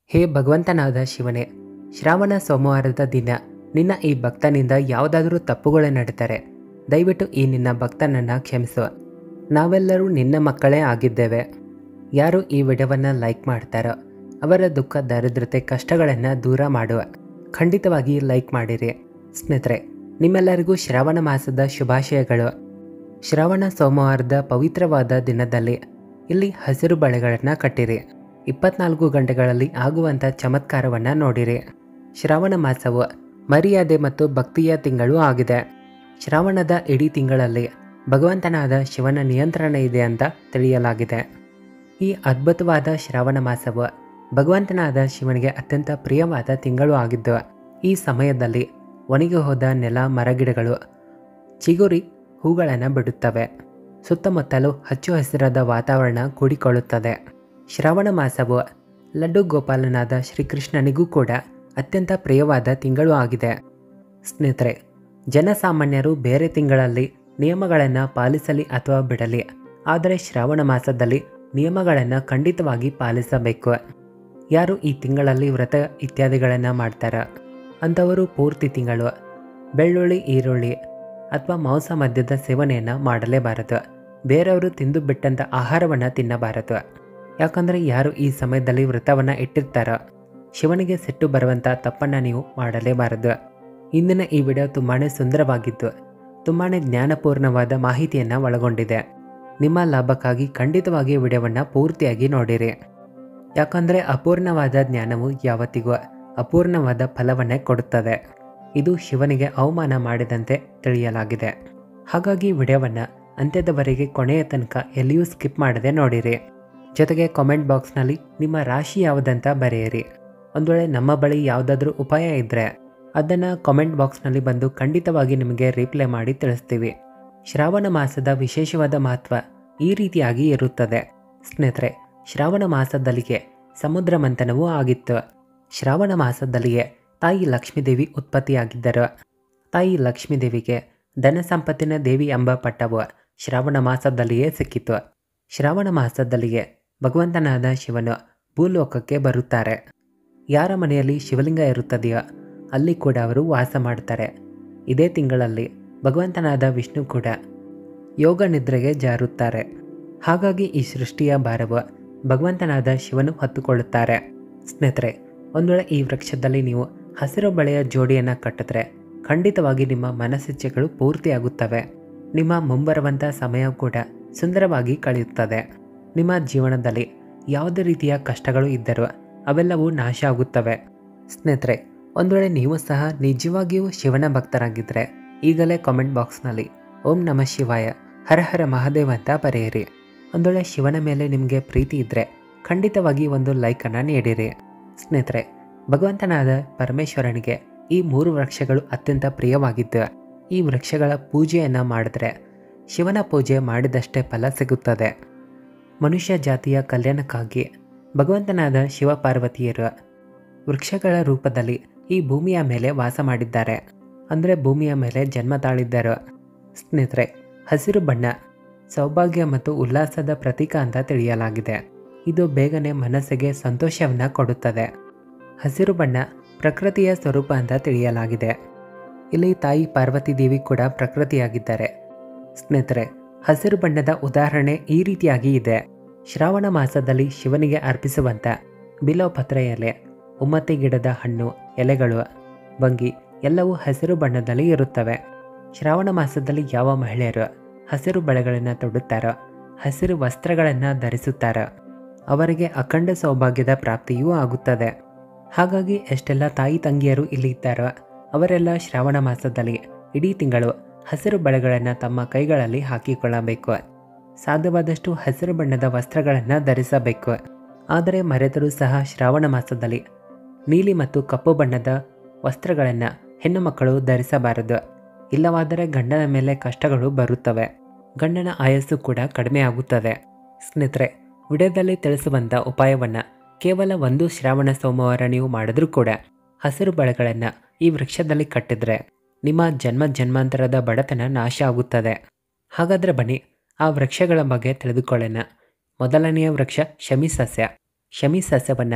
ಹೇ ಭಗವಂತನಾದ ಶಿವನೇ ಶ್ರಾವಣ ಸೋಮವಾರದ ದಿನ ನಿನ್ನ ಈ ಭಕ್ತನಿಂದ ಯಾವುದಾದರೂ ತಪ್ಪುಗಳು ನಡೆದರೆ ದಯವಿಟ್ಟು ಈ ನಿನ್ನ ಭಕ್ತನನ್ನು ಕ್ಷಮಿಸು ನಾವೆಲ್ಲರೂ ನಿನ್ನ ಮಕ್ಕಳೇ ಆಗಿದ್ದೇವೆ ಯಾರು ಈ ವಿಡಿಯೋವನ್ನು ಲೈಕ್ ಮಾಡ್ತಾರೋ ಅವರ ದುಃಖ ದರಿದ್ರತೆ ಕಷ್ಟಗಳನ್ನು ದೂರ ಮಾಡುವ ಖಂಡಿತವಾಗಿ ಲೈಕ್ ಮಾಡಿರಿ ಸ್ನೇಹಿತರೆ ನಿಮ್ಮೆಲ್ಲರಿಗೂ ಶ್ರಾವಣ ಮಾಸದ ಶುಭಾಶಯಗಳು ಶ್ರಾವಣ ಸೋಮವಾರದ ಪವಿತ್ರವಾದ ದಿನದಲ್ಲಿ ಇಲ್ಲಿ ಹಸಿರು ಬಳೆಗಳನ್ನು ಕಟ್ಟಿರಿ ಇಪ್ಪತ್ನಾಲ್ಕು ಗಂಟೆಗಳಲ್ಲಿ ಆಗುವಂಥ ಚಮತ್ಕಾರವನ್ನು ನೋಡಿರಿ ಶ್ರಾವಣ ಮಾಸವು ಮರ್ಯಾದೆ ಮತ್ತು ಭಕ್ತಿಯ ತಿಂಗಳು ಆಗಿದೆ ಶ್ರಾವಣದ ಇಡೀ ತಿಂಗಳಲ್ಲಿ ಭಗವಂತನಾದ ಶಿವನ ನಿಯಂತ್ರಣ ಇದೆ ಅಂತ ತಿಳಿಯಲಾಗಿದೆ ಈ ಅದ್ಭುತವಾದ ಶ್ರಾವಣ ಮಾಸವು ಭಗವಂತನಾದ ಶಿವನಿಗೆ ಅತ್ಯಂತ ಪ್ರಿಯವಾದ ತಿಂಗಳು ಆಗಿದ್ದು ಈ ಸಮಯದಲ್ಲಿ ಒಣಗಿ ಹೋದ ನೆಲ ಮರಗಿಡಗಳು ಚಿಗುರಿ ಹೂಗಳನ್ನು ಬಿಡುತ್ತವೆ ಸುತ್ತಮುತ್ತಲೂ ಹಚ್ಚು ಹಸಿರಾದ ವಾತಾವರಣ ಕೂಡಿಕೊಳ್ಳುತ್ತದೆ ಶ್ರಾವಣ ಮಾಸವು ಲಡ್ಡು ಗೋಪಾಲನಾದ ಶ್ರೀಕೃಷ್ಣನಿಗೂ ಕೂಡ ಅತ್ಯಂತ ಪ್ರಿಯವಾದ ತಿಂಗಳು ಆಗಿದೆ ಸ್ನೇಹಿತರೆ ಜನಸಾಮಾನ್ಯರು ಬೇರೆ ತಿಂಗಳಲ್ಲಿ ನಿಯಮಗಳನ್ನು ಪಾಲಿಸಲಿ ಅಥವಾ ಬಿಡಲಿ ಆದರೆ ಶ್ರಾವಣ ಮಾಸದಲ್ಲಿ ನಿಯಮಗಳನ್ನು ಖಂಡಿತವಾಗಿ ಪಾಲಿಸಬೇಕು ಯಾರು ಈ ತಿಂಗಳಲ್ಲಿ ವ್ರತ ಇತ್ಯಾದಿಗಳನ್ನು ಮಾಡ್ತಾರ ಅಂಥವರು ಪೂರ್ತಿ ತಿಂಗಳು ಬೆಳ್ಳುಳ್ಳಿ ಈರುಳ್ಳಿ ಅಥವಾ ಮಾಂಸ ಮದ್ಯದ ಸೇವನೆಯನ್ನು ಮಾಡಲೇಬಾರದು ಬೇರೆಯವರು ತಿಂದು ಬಿಟ್ಟಂಥ ಆಹಾರವನ್ನು ತಿನ್ನಬಾರದು ಯಾಕಂದರೆ ಯಾರು ಈ ಸಮಯದಲ್ಲಿ ವ್ರತವನ್ನು ಇಟ್ಟಿರ್ತಾರೋ ಶಿವನಿಗೆ ಸಿಟ್ಟು ಬರುವಂಥ ತಪ್ಪನ್ನು ನೀವು ಮಾಡಲೇಬಾರದು ಇಂದಿನ ಈ ವಿಡಿಯೋ ತುಂಬಾ ಸುಂದರವಾಗಿದ್ದು ತುಂಬಾ ಜ್ಞಾನಪೂರ್ಣವಾದ ಮಾಹಿತಿಯನ್ನು ಒಳಗೊಂಡಿದೆ ನಿಮ್ಮ ಲಾಭಕ್ಕಾಗಿ ಖಂಡಿತವಾಗಿ ವಿಡಿಯೋವನ್ನು ಪೂರ್ತಿಯಾಗಿ ನೋಡಿರಿ ಯಾಕಂದರೆ ಅಪೂರ್ಣವಾದ ಜ್ಞಾನವು ಯಾವತ್ತಿಗೂ ಅಪೂರ್ಣವಾದ ಫಲವನ್ನೇ ಕೊಡುತ್ತದೆ ಇದು ಶಿವನಿಗೆ ಅವಮಾನ ಮಾಡಿದಂತೆ ತಿಳಿಯಲಾಗಿದೆ ಹಾಗಾಗಿ ವಿಡಿಯೋವನ್ನು ಅಂತ್ಯದವರೆಗೆ ಕೊನೆಯ ತನಕ ಎಲ್ಲಿಯೂ ಸ್ಕಿಪ್ ಮಾಡದೆ ನೋಡಿರಿ ಜೊತೆಗೆ ಕಾಮೆಂಟ್ ಬಾಕ್ಸ್ನಲ್ಲಿ ನಿಮ್ಮ ರಾಶಿ ಯಾವುದಂತ ಬರೆಯಿರಿ ಒಂದು ವೇಳೆ ನಮ್ಮ ಬಳಿ ಯಾವುದಾದ್ರೂ ಉಪಾಯ ಇದ್ದರೆ ಅದನ್ನು ಕಾಮೆಂಟ್ ಬಾಕ್ಸ್ನಲ್ಲಿ ಬಂದು ಖಂಡಿತವಾಗಿ ನಿಮಗೆ ರಿಪ್ಲೈ ಮಾಡಿ ತಿಳಿಸ್ತೀವಿ ಶ್ರಾವಣ ಮಾಸದ ವಿಶೇಷವಾದ ಮಹತ್ವ ಈ ರೀತಿಯಾಗಿ ಇರುತ್ತದೆ ಸ್ನೇಹಿತರೆ ಶ್ರಾವಣ ಮಾಸದಲ್ಲಿಗೆ ಸಮುದ್ರ ಮಂಥನವೂ ಆಗಿತ್ತು ಶ್ರಾವಣ ಮಾಸದಲ್ಲಿಯೇ ತಾಯಿ ಲಕ್ಷ್ಮೀದೇವಿ ಉತ್ಪತ್ತಿಯಾಗಿದ್ದರು ತಾಯಿ ಲಕ್ಷ್ಮೀದೇವಿಗೆ ಧನ ಸಂಪತ್ತಿನ ದೇವಿ ಎಂಬ ಪಟ್ಟವು ಶ್ರಾವಣ ಮಾಸದಲ್ಲಿಯೇ ಸಿಕ್ಕಿತು ಶ್ರಾವಣ ಮಾಸದಲ್ಲಿಯೇ ಭಗವಂತನಾದ ಶಿವನು ಭೂಲೋಕಕ್ಕೆ ಬರುತ್ತಾರೆ ಯಾರ ಮನೆಯಲ್ಲಿ ಶಿವಲಿಂಗ ಇರುತ್ತದೆಯೋ ಅಲ್ಲಿ ಕೂಡ ಅವರು ವಾಸ ಮಾಡ್ತಾರೆ ಇದೇ ತಿಂಗಳಲ್ಲಿ ಭಗವಂತನಾದ ವಿಷ್ಣು ಕೂಡ ಯೋಗ ನಿದ್ರೆಗೆ ಜಾರುತ್ತಾರೆ ಹಾಗಾಗಿ ಈ ಸೃಷ್ಟಿಯ ಭಾರವು ಭಗವಂತನಾದ ಶಿವನು ಹೊತ್ತುಕೊಳ್ಳುತ್ತಾರೆ ಸ್ನೇಹಿತರೆ ಒಂದು ವೇಳೆ ಈ ವೃಕ್ಷದಲ್ಲಿ ನೀವು ಹಸಿರು ಬಳೆಯ ಜೋಡಿಯನ್ನು ಕಟ್ಟಿದ್ರೆ ಖಂಡಿತವಾಗಿ ನಿಮ್ಮ ಮನಸ್ಸಿಚ್ಛೆಗಳು ಪೂರ್ತಿಯಾಗುತ್ತವೆ ನಿಮ್ಮ ಮುಂಬರುವಂಥ ಸಮಯ ಕೂಡ ಸುಂದರವಾಗಿ ಕಳೆಯುತ್ತದೆ ನಿಮ್ಮ ಜೀವನದಲ್ಲಿ ಯಾವುದೇ ರೀತಿಯ ಕಷ್ಟಗಳು ಇದ್ದರೂ ಅವೆಲ್ಲವೂ ನಾಶ ಆಗುತ್ತವೆ ಸ್ನೇಹಿತರೆ ಒಂದು ವೇಳೆ ನೀವು ಸಹ ನಿಜವಾಗಿಯೂ ಶಿವನ ಭಕ್ತರಾಗಿದ್ದರೆ ಈಗಲೇ ಕಾಮೆಂಟ್ ಬಾಕ್ಸ್ನಲ್ಲಿ ಓಂ ನಮಃ ಶಿವಾಯ ಹರ ಹರ ಮಹಾದೇವ ಅಂತ ಬರೆಯಿರಿ ಒಂದು ವೇಳೆ ಶಿವನ ಮೇಲೆ ನಿಮಗೆ ಪ್ರೀತಿ ಇದ್ದರೆ ಖಂಡಿತವಾಗಿ ಒಂದು ಲೈಕನ್ನು ನೀಡಿರಿ ಸ್ನೇಹಿತರೆ ಭಗವಂತನಾದ ಪರಮೇಶ್ವರನಿಗೆ ಈ ಮೂರು ವೃಕ್ಷಗಳು ಅತ್ಯಂತ ಪ್ರಿಯವಾಗಿದ್ದು ಈ ವೃಕ್ಷಗಳ ಪೂಜೆಯನ್ನು ಮಾಡಿದ್ರೆ ಶಿವನ ಪೂಜೆ ಮಾಡಿದಷ್ಟೇ ಫಲ ಸಿಗುತ್ತದೆ ಮನುಷ್ಯ ಜಾತಿಯ ಕಲ್ಯಾಣಕ್ಕಾಗಿ ಭಗವಂತನಾದ ಶಿವ ಪಾರ್ವತಿಯರು ವೃಕ್ಷಗಳ ರೂಪದಲ್ಲಿ ಈ ಭೂಮಿಯ ಮೇಲೆ ವಾಸ ಮಾಡಿದ್ದಾರೆ ಅಂದರೆ ಭೂಮಿಯ ಮೇಲೆ ಜನ್ಮ ತಾಳಿದ್ದರು ಸ್ನೇಹಿತರೆ ಹಸಿರು ಬಣ್ಣ ಸೌಭಾಗ್ಯ ಮತ್ತು ಉಲ್ಲಾಸದ ಪ್ರತೀಕ ಅಂತ ತಿಳಿಯಲಾಗಿದೆ ಇದು ಬೇಗನೆ ಮನಸ್ಸಿಗೆ ಸಂತೋಷವನ್ನು ಕೊಡುತ್ತದೆ ಹಸಿರು ಬಣ್ಣ ಪ್ರಕೃತಿಯ ಸ್ವರೂಪ ಅಂತ ತಿಳಿಯಲಾಗಿದೆ ಇಲ್ಲಿ ತಾಯಿ ಪಾರ್ವತಿ ದೇವಿ ಕೂಡ ಪ್ರಕೃತಿಯಾಗಿದ್ದಾರೆ ಸ್ನೇಹಿತರೆ ಹಸಿರು ಬಣ್ಣದ ಉದಾಹರಣೆ ಈ ರೀತಿಯಾಗಿ ಇದೆ ಶ್ರಾವಣ ಮಾಸದಲ್ಲಿ ಶಿವನಿಗೆ ಅರ್ಪಿಸುವಂಥ ಬಿಲೋಪತ್ರ ಎಲೆ ಉಮ್ಮತ್ತಿ ಗಿಡದ ಹಣ್ಣು ಎಲೆಗಳು ಬಂಗಿ ಎಲ್ಲವೂ ಹಸಿರು ಬಣ್ಣದಲ್ಲಿ ಇರುತ್ತವೆ ಶ್ರಾವಣ ಮಾಸದಲ್ಲಿ ಯಾವ ಮಹಿಳೆಯರು ಹಸಿರು ಬಳೆಗಳನ್ನು ತೊಡುತ್ತಾರೋ ಹಸಿರು ವಸ್ತ್ರಗಳನ್ನು ಧರಿಸುತ್ತಾರೋ ಅವರಿಗೆ ಅಖಂಡ ಸೌಭಾಗ್ಯದ ಪ್ರಾಪ್ತಿಯೂ ಆಗುತ್ತದೆ ಹಾಗಾಗಿ ಎಷ್ಟೆಲ್ಲ ತಾಯಿ ತಂಗಿಯರು ಇಲ್ಲಿ ಇದ್ದಾರೋ ಅವರೆಲ್ಲ ಶ್ರಾವಣ ಮಾಸದಲ್ಲಿ ಇಡೀ ತಿಂಗಳು ಹಸಿರು ಬಳೆಗಳನ್ನು ತಮ್ಮ ಕೈಗಳಲ್ಲಿ ಹಾಕಿಕೊಳ್ಳಬೇಕು ಸಾಧ್ಯವಾದಷ್ಟು ಹಸಿರು ಬಣ್ಣದ ವಸ್ತ್ರಗಳನ್ನು ಧರಿಸಬೇಕು ಆದರೆ ಮರೆತರೂ ಸಹ ಶ್ರಾವಣ ಮಾಸದಲ್ಲಿ ನೀಲಿ ಮತ್ತು ಕಪ್ಪು ಬಣ್ಣದ ವಸ್ತ್ರಗಳನ್ನು ಹೆಣ್ಣು ಮಕ್ಕಳು ಧರಿಸಬಾರದು ಇಲ್ಲವಾದರೆ ಗಂಡನ ಮೇಲೆ ಕಷ್ಟಗಳು ಬರುತ್ತವೆ ಗಂಡನ ಆಯಸ್ಸು ಕೂಡ ಕಡಿಮೆ ಆಗುತ್ತದೆ ಸ್ನೇಹಿತರೆ ವಿಡಿಯೋದಲ್ಲಿ ತಿಳಿಸುವಂಥ ಉಪಾಯವನ್ನು ಕೇವಲ ಒಂದು ಶ್ರಾವಣ ಸೋಮವಾರ ನೀವು ಮಾಡಿದ್ರೂ ಕೂಡ ಹಸಿರು ಬಳೆಗಳನ್ನು ಈ ವೃಕ್ಷದಲ್ಲಿ ಕಟ್ಟಿದ್ರೆ ನಿಮ್ಮ ಜನ್ಮ ಜನ್ಮಾಂತರದ ಬಡತನ ನಾಶ ಆಗುತ್ತದೆ ಹಾಗಾದರೆ ಬನ್ನಿ ಆ ವೃಕ್ಷಗಳ ಬಗ್ಗೆ ತಿಳಿದುಕೊಳ್ಳೋಣ ಮೊದಲನೆಯ ವೃಕ್ಷ ಶಮಿ ಸಸ್ಯ ಶಮಿ ಸಸ್ಯವನ್ನು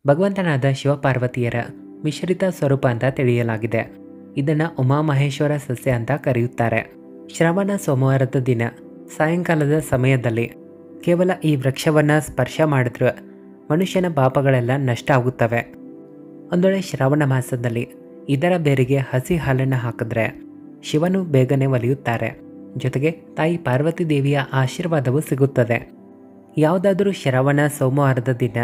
ಭಗವಂತನಾದ ಶಿವಪಾರ್ವತಿಯರ ಮಿಶ್ರಿತ ಸ್ವರೂಪ ಅಂತ ತಿಳಿಯಲಾಗಿದೆ ಇದನ್ನು ಉಮಾಮಹೇಶ್ವರ ಸಸ್ಯ ಅಂತ ಕರೆಯುತ್ತಾರೆ ಶ್ರವಣ ಸೋಮವಾರದ ದಿನ ಸಾಯಂಕಾಲದ ಸಮಯದಲ್ಲಿ ಕೇವಲ ಈ ವೃಕ್ಷವನ್ನು ಸ್ಪರ್ಶ ಮಾಡಿದ್ರೆ ಮನುಷ್ಯನ ಪಾಪಗಳೆಲ್ಲ ನಷ್ಟ ಆಗುತ್ತವೆ ಒಂದೊಳ್ಳೆ ಶ್ರಾವಣ ಮಾಸದಲ್ಲಿ ಇದರ ಬೇರಿಗೆ ಹಸಿ ಹಾಲನ್ನು ಹಾಕಿದ್ರೆ ಶಿವನು ಬೇಗನೆ ಒಲಿಯುತ್ತಾರೆ ಜೊತೆಗೆ ತಾಯಿ ಪಾರ್ವತಿ ದೇವಿಯ ಆಶೀರ್ವಾದವೂ ಸಿಗುತ್ತದೆ ಯಾವುದಾದ್ರೂ ಶ್ರಾವಣ ಸೋಮವಾರದ ದಿನ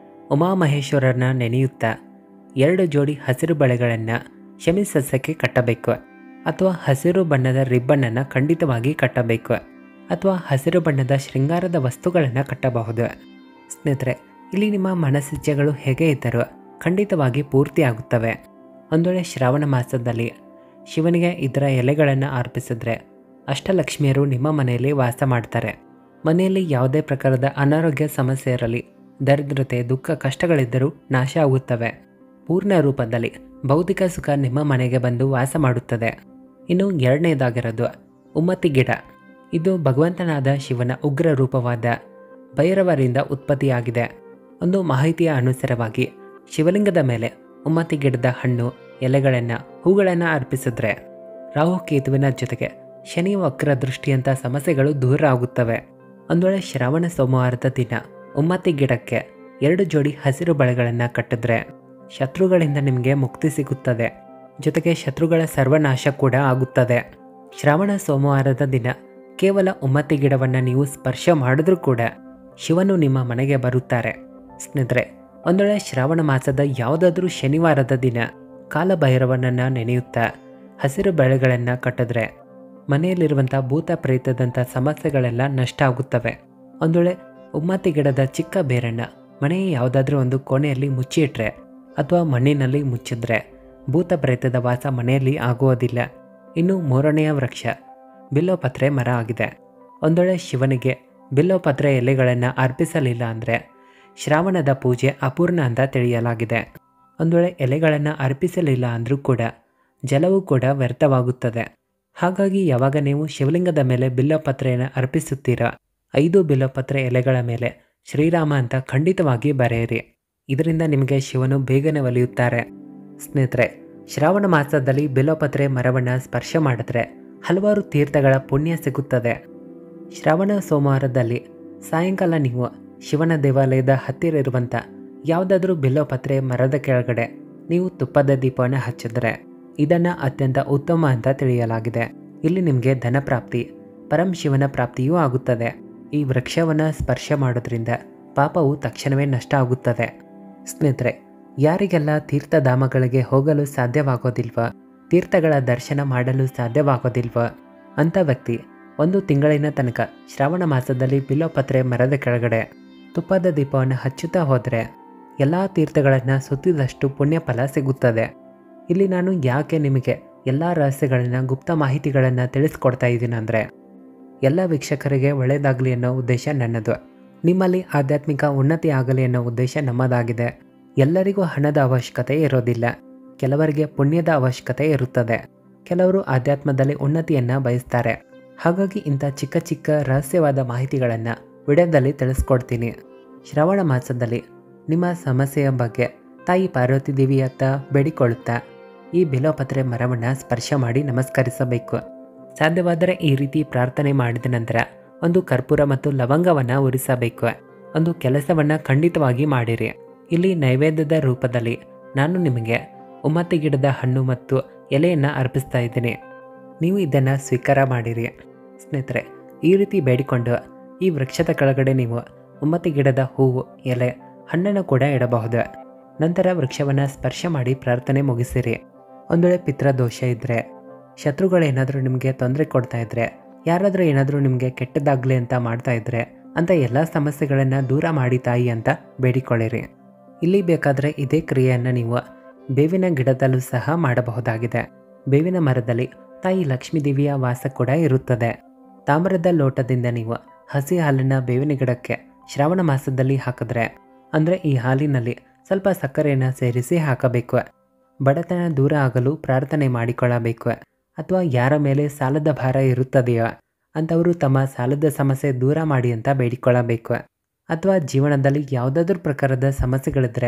ಉಮಾಮಹೇಶ್ವರನ ನೆನೆಯುತ್ತಾ ಎರಡು ಜೋಡಿ ಹಸಿರು ಬಳೆಗಳನ್ನು ಶಮಿ ಸಸ್ಯಕ್ಕೆ ಕಟ್ಟಬೇಕು ಅಥವಾ ಹಸಿರು ಬಣ್ಣದ ರಿಬ್ಬನ್ನನ್ನು ಖಂಡಿತವಾಗಿ ಕಟ್ಟಬೇಕು ಅಥವಾ ಹಸಿರು ಬಣ್ಣದ ಶೃಂಗಾರದ ವಸ್ತುಗಳನ್ನು ಕಟ್ಟಬಹುದು ಸ್ನೇಹಿತರೆ ಇಲ್ಲಿ ನಿಮ್ಮ ಮನಸ್ಸಿಚ್ಛೆಗಳು ಹೇಗೆ ಇದ್ದರೂ ಖಂಡಿತವಾಗಿ ಪೂರ್ತಿಯಾಗುತ್ತವೆ ಒಂದೊಳ್ಳೆ ಶ್ರಾವಣ ಮಾಸದಲ್ಲಿ ಶಿವನಿಗೆ ಇದರ ಎಲೆಗಳನ್ನು ಅರ್ಪಿಸಿದ್ರೆ ಅಷ್ಟಲಕ್ಷ್ಮಿಯರು ನಿಮ್ಮ ಮನೆಯಲ್ಲಿ ವಾಸ ಮಾಡ್ತಾರೆ ಮನೆಯಲ್ಲಿ ಯಾವುದೇ ಪ್ರಕಾರದ ಅನಾರೋಗ್ಯ ಸಮಸ್ಯೆ ಇರಲಿ ದರಿದ್ರತೆ ದುಃಖ ಕಷ್ಟಗಳಿದ್ದರೂ ನಾಶ ಆಗುತ್ತವೆ ಪೂರ್ಣ ರೂಪದಲ್ಲಿ ಭೌತಿಕ ಸುಖ ನಿಮ್ಮ ಮನೆಗೆ ಬಂದು ವಾಸ ಮಾಡುತ್ತದೆ ಇನ್ನು ಎರಡನೇದಾಗಿರೋದು ಉಮ್ಮತಿ ಗಿಡ ಇದು ಭಗವಂತನಾದ ಶಿವನ ಉಗ್ರ ರೂಪವಾದ ಭೈರವರಿಂದ ಉತ್ಪತ್ತಿಯಾಗಿದೆ ಒಂದು ಮಾಹಿತಿಯ ಅನುಸಾರವಾಗಿ ಶಿವಲಿಂಗದ ಮೇಲೆ ಉಮ್ಮತಿ ಗಿಡದ ಹಣ್ಣು ಎಲೆಗಳನ್ನು ಹೂಗಳನ್ನು ಅರ್ಪಿಸಿದ್ರೆ ರಾಹುಕೇತುವಿನ ಜೊತೆಗೆ ಶನಿ ವಕ್ರ ದೃಷ್ಟಿಯಂಥ ಸಮಸ್ಯೆಗಳು ದೂರ ಆಗುತ್ತವೆ ಒಂದು ವೇಳೆ ಶ್ರಾವಣ ಸೋಮವಾರದ ದಿನ ಉಮ್ಮತಿ ಗಿಡಕ್ಕೆ ಎರಡು ಜೋಡಿ ಹಸಿರು ಬಳೆಗಳನ್ನು ಕಟ್ಟಿದ್ರೆ ಶತ್ರುಗಳಿಂದ ನಿಮಗೆ ಮುಕ್ತಿ ಸಿಗುತ್ತದೆ ಜೊತೆಗೆ ಶತ್ರುಗಳ ಸರ್ವನಾಶ ಕೂಡ ಆಗುತ್ತದೆ ಶ್ರಾವಣ ಸೋಮವಾರದ ದಿನ ಕೇವಲ ಉಮ್ಮತಿ ಗಿಡವನ್ನು ನೀವು ಸ್ಪರ್ಶ ಮಾಡಿದ್ರೂ ಕೂಡ ಶಿವನು ನಿಮ್ಮ ಮನೆಗೆ ಬರುತ್ತಾರೆ ಸ್ನೇಹಿತರೆ ಒಂದೊಳ್ಳೆ ಶ್ರಾವಣ ಮಾಸದ ಯಾವುದಾದ್ರೂ ಶನಿವಾರದ ದಿನ ಕಾಲಭೈರವನನ್ನು ನೆನೆಯುತ್ತಾ ಹಸಿರು ಬೆಳೆಗಳನ್ನು ಕಟ್ಟಿದ್ರೆ ಮನೆಯಲ್ಲಿರುವಂಥ ಭೂತ ಪ್ರೇತದಂಥ ಸಮಸ್ಯೆಗಳೆಲ್ಲ ನಷ್ಟ ಆಗುತ್ತವೆ ಒಂದೊಳ್ಳೆ ಉಮ್ಮತಿ ಗಿಡದ ಚಿಕ್ಕ ಬೇರನ್ನು ಮನೆಯ ಯಾವುದಾದ್ರೂ ಒಂದು ಕೋಣೆಯಲ್ಲಿ ಮುಚ್ಚಿಟ್ರೆ ಅಥವಾ ಮಣ್ಣಿನಲ್ಲಿ ಮುಚ್ಚಿದ್ರೆ ಭೂತ ಪ್ರೇತದ ವಾಸ ಮನೆಯಲ್ಲಿ ಆಗುವುದಿಲ್ಲ ಇನ್ನು ಮೂರನೆಯ ವೃಕ್ಷ ಬಿಲ್ಲೋಪತ್ರೆ ಮರ ಆಗಿದೆ ಒಂದೊಳ್ಳೆ ಶಿವನಿಗೆ ಬಿಲ್ಲೋಪತ್ರೆ ಎಲೆಗಳನ್ನು ಅರ್ಪಿಸಲಿಲ್ಲ ಅಂದರೆ ಶ್ರಾವಣದ ಪೂಜೆ ಅಪೂರ್ಣ ಅಂತ ತಿಳಿಯಲಾಗಿದೆ ಒಂದು ವೇಳೆ ಎಲೆಗಳನ್ನು ಅರ್ಪಿಸಲಿಲ್ಲ ಅಂದರೂ ಕೂಡ ಜಲವೂ ಕೂಡ ವ್ಯರ್ಥವಾಗುತ್ತದೆ ಹಾಗಾಗಿ ಯಾವಾಗ ನೀವು ಶಿವಲಿಂಗದ ಮೇಲೆ ಬಿಲ್ಲೋಪತ್ರೆಯನ್ನು ಅರ್ಪಿಸುತ್ತೀರಾ ಐದು ಬಿಲ್ಲೋಪತ್ರೆ ಎಲೆಗಳ ಮೇಲೆ ಶ್ರೀರಾಮ ಅಂತ ಖಂಡಿತವಾಗಿ ಬರೆಯಿರಿ ಇದರಿಂದ ನಿಮಗೆ ಶಿವನು ಬೇಗನೆ ಒಲಿಯುತ್ತಾರೆ ಸ್ನೇಹಿತರೆ ಶ್ರಾವಣ ಮಾಸದಲ್ಲಿ ಬಿಲ್ಲೋಪತ್ರೆ ಮರವನ್ನು ಸ್ಪರ್ಶ ಮಾಡಿದ್ರೆ ಹಲವಾರು ತೀರ್ಥಗಳ ಪುಣ್ಯ ಸಿಗುತ್ತದೆ ಶ್ರಾವಣ ಸೋಮವಾರದಲ್ಲಿ ಸಾಯಂಕಾಲ ನೀವು ಶಿವನ ದೇವಾಲಯದ ಹತ್ತಿರ ಇರುವಂಥ ಯಾವುದಾದ್ರೂ ಬಿಲ್ಲೋಪತ್ರೆ ಮರದ ಕೆಳಗಡೆ ನೀವು ತುಪ್ಪದ ದೀಪವನ್ನು ಹಚ್ಚಿದ್ರೆ ಇದನ್ನು ಅತ್ಯಂತ ಉತ್ತಮ ಅಂತ ತಿಳಿಯಲಾಗಿದೆ ಇಲ್ಲಿ ನಿಮಗೆ ಧನಪ್ರಾಪ್ತಿ ಪರಂ ಶಿವನ ಪ್ರಾಪ್ತಿಯೂ ಆಗುತ್ತದೆ ಈ ವೃಕ್ಷವನ್ನು ಸ್ಪರ್ಶ ಮಾಡೋದ್ರಿಂದ ಪಾಪವು ತಕ್ಷಣವೇ ನಷ್ಟ ಆಗುತ್ತದೆ ಸ್ನೇಹಿತರೆ ಯಾರಿಗೆಲ್ಲ ತೀರ್ಥಧಾಮಗಳಿಗೆ ಹೋಗಲು ಸಾಧ್ಯವಾಗೋದಿಲ್ವ ತೀರ್ಥಗಳ ದರ್ಶನ ಮಾಡಲು ಸಾಧ್ಯವಾಗೋದಿಲ್ವ ಅಂಥ ವ್ಯಕ್ತಿ ಒಂದು ತಿಂಗಳಿನ ತನಕ ಶ್ರಾವಣ ಮಾಸದಲ್ಲಿ ಬಿಲ್ಲೋಪತ್ರೆ ಮರದ ಕೆಳಗಡೆ ತುಪ್ಪದ ದೀಪವನ್ನು ಹಚ್ಚುತ್ತಾ ಹೋದರೆ ಎಲ್ಲ ತೀರ್ಥಗಳನ್ನು ಸುತ್ತಿದಷ್ಟು ಪುಣ್ಯ ಫಲ ಸಿಗುತ್ತದೆ ಇಲ್ಲಿ ನಾನು ಯಾಕೆ ನಿಮಗೆ ಎಲ್ಲ ರಹಸ್ಯಗಳನ್ನು ಗುಪ್ತ ಮಾಹಿತಿಗಳನ್ನು ತಿಳಿಸ್ಕೊಡ್ತಾ ಇದ್ದೀನಿ ಅಂದರೆ ಎಲ್ಲ ವೀಕ್ಷಕರಿಗೆ ಒಳ್ಳೆಯದಾಗಲಿ ಅನ್ನೋ ಉದ್ದೇಶ ನನ್ನದು ನಿಮ್ಮಲ್ಲಿ ಆಧ್ಯಾತ್ಮಿಕ ಉನ್ನತಿ ಆಗಲಿ ಅನ್ನೋ ಉದ್ದೇಶ ನಮ್ಮದಾಗಿದೆ ಎಲ್ಲರಿಗೂ ಹಣದ ಅವಶ್ಯಕತೆ ಇರೋದಿಲ್ಲ ಕೆಲವರಿಗೆ ಪುಣ್ಯದ ಅವಶ್ಯಕತೆ ಇರುತ್ತದೆ ಕೆಲವರು ಆಧ್ಯಾತ್ಮದಲ್ಲಿ ಉನ್ನತಿಯನ್ನು ಬಯಸ್ತಾರೆ ಹಾಗಾಗಿ ಇಂಥ ಚಿಕ್ಕ ಚಿಕ್ಕ ರಹಸ್ಯವಾದ ಮಾಹಿತಿಗಳನ್ನು ವಿಡಿಯೋದಲ್ಲಿ ತಿಳಿಸ್ಕೊಡ್ತೀನಿ ಶ್ರವಣ ಮಾಸದಲ್ಲಿ ನಿಮ್ಮ ಸಮಸ್ಯೆಯ ಬಗ್ಗೆ ತಾಯಿ ಪಾರ್ವತಿ ದೇವಿಯತ್ತ ಬೇಡಿಕೊಳ್ಳುತ್ತಾ ಈ ಬಿಲೋಪತ್ರೆ ಮರವನ್ನು ಸ್ಪರ್ಶ ಮಾಡಿ ನಮಸ್ಕರಿಸಬೇಕು ಸಾಧ್ಯವಾದರೆ ಈ ರೀತಿ ಪ್ರಾರ್ಥನೆ ಮಾಡಿದ ನಂತರ ಒಂದು ಕರ್ಪೂರ ಮತ್ತು ಲವಂಗವನ್ನು ಉರಿಸಬೇಕು ಒಂದು ಕೆಲಸವನ್ನು ಖಂಡಿತವಾಗಿ ಮಾಡಿರಿ ಇಲ್ಲಿ ನೈವೇದ್ಯದ ರೂಪದಲ್ಲಿ ನಾನು ನಿಮಗೆ ಉಮ್ಮತಿ ಗಿಡದ ಹಣ್ಣು ಮತ್ತು ಎಲೆಯನ್ನು ಅರ್ಪಿಸ್ತಾ ಇದ್ದೀನಿ ನೀವು ಇದನ್ನು ಸ್ವೀಕಾರ ಮಾಡಿರಿ ಸ್ನೇಹಿತರೆ ಈ ರೀತಿ ಬೇಡಿಕೊಂಡು ಈ ವೃಕ್ಷದ ಕೆಳಗಡೆ ನೀವು ಉಮ್ಮತಿ ಗಿಡದ ಹೂವು ಎಲೆ ಹಣ್ಣನ್ನು ಕೂಡ ಇಡಬಹುದು ನಂತರ ವೃಕ್ಷವನ್ನು ಸ್ಪರ್ಶ ಮಾಡಿ ಪ್ರಾರ್ಥನೆ ಮುಗಿಸಿರಿ ಒಂದು ವೇಳೆ ಪಿತೃದೋಷ ಇದ್ದರೆ ಶತ್ರುಗಳೇನಾದರೂ ನಿಮಗೆ ತೊಂದರೆ ಕೊಡ್ತಾ ಇದ್ರೆ ಯಾರಾದರೂ ಏನಾದರೂ ನಿಮಗೆ ಕೆಟ್ಟದಾಗಲಿ ಅಂತ ಮಾಡ್ತಾ ಇದ್ರೆ ಅಂತ ಎಲ್ಲ ಸಮಸ್ಯೆಗಳನ್ನು ದೂರ ಮಾಡಿ ತಾಯಿ ಅಂತ ಬೇಡಿಕೊಳ್ಳಿರಿ ಇಲ್ಲಿ ಬೇಕಾದರೆ ಇದೇ ಕ್ರಿಯೆಯನ್ನು ನೀವು ಬೇವಿನ ಗಿಡದಲ್ಲೂ ಸಹ ಮಾಡಬಹುದಾಗಿದೆ ಬೇವಿನ ಮರದಲ್ಲಿ ತಾಯಿ ಲಕ್ಷ್ಮೀ ದೇವಿಯ ವಾಸ ಕೂಡ ಇರುತ್ತದೆ ತಾಮ್ರದ ಲೋಟದಿಂದ ನೀವು ಹಸಿ ಹಾಲನ್ನು ಬೇವಿನ ಗಿಡಕ್ಕೆ ಶ್ರಾವಣ ಮಾಸದಲ್ಲಿ ಹಾಕಿದ್ರೆ ಅಂದರೆ ಈ ಹಾಲಿನಲ್ಲಿ ಸ್ವಲ್ಪ ಸಕ್ಕರೆಯನ್ನು ಸೇರಿಸಿ ಹಾಕಬೇಕು ಬಡತನ ದೂರ ಆಗಲು ಪ್ರಾರ್ಥನೆ ಮಾಡಿಕೊಳ್ಳಬೇಕು ಅಥವಾ ಯಾರ ಮೇಲೆ ಸಾಲದ ಭಾರ ಇರುತ್ತದೆಯೋ ಅಂಥವರು ತಮ್ಮ ಸಾಲದ ಸಮಸ್ಯೆ ದೂರ ಮಾಡಿ ಅಂತ ಬೇಡಿಕೊಳ್ಳಬೇಕು ಅಥವಾ ಜೀವನದಲ್ಲಿ ಯಾವುದಾದ್ರೂ ಪ್ರಕಾರದ ಸಮಸ್ಯೆಗಳಿದ್ದರೆ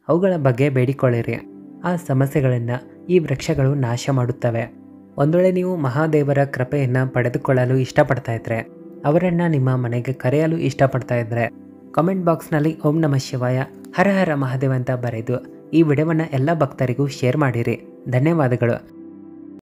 ಅವುಗಳ ಬಗ್ಗೆ ಬೇಡಿಕೊಳ್ಳಿರಿ ಆ ಸಮಸ್ಯೆಗಳನ್ನು ಈ ವೃಕ್ಷಗಳು ನಾಶ ಮಾಡುತ್ತವೆ ಒಂದು ವೇಳೆ ನೀವು ಮಹಾದೇವರ ಕೃಪೆಯನ್ನು ಪಡೆದುಕೊಳ್ಳಲು ಇಷ್ಟಪಡ್ತಾ ಇದ್ರೆ ಅವರನ್ನು ನಿಮ್ಮ ಮನೆಗೆ ಕರೆಯಲು ಇಷ್ಟಪಡ್ತಾ ಇದ್ರೆ ಕಾಮೆಂಟ್ ಬಾಕ್ಸ್ನಲ್ಲಿ ಓಂ ನಮಃ ಶಿವಾಯ ಹರ ಹರ ಮಹಾದೇವ ಅಂತ ಬರೆದು ಈ ವಿಡಿಯೋವನ್ನು ಎಲ್ಲ ಭಕ್ತರಿಗೂ ಶೇರ್ ಮಾಡಿರಿ ಧನ್ಯವಾದಗಳು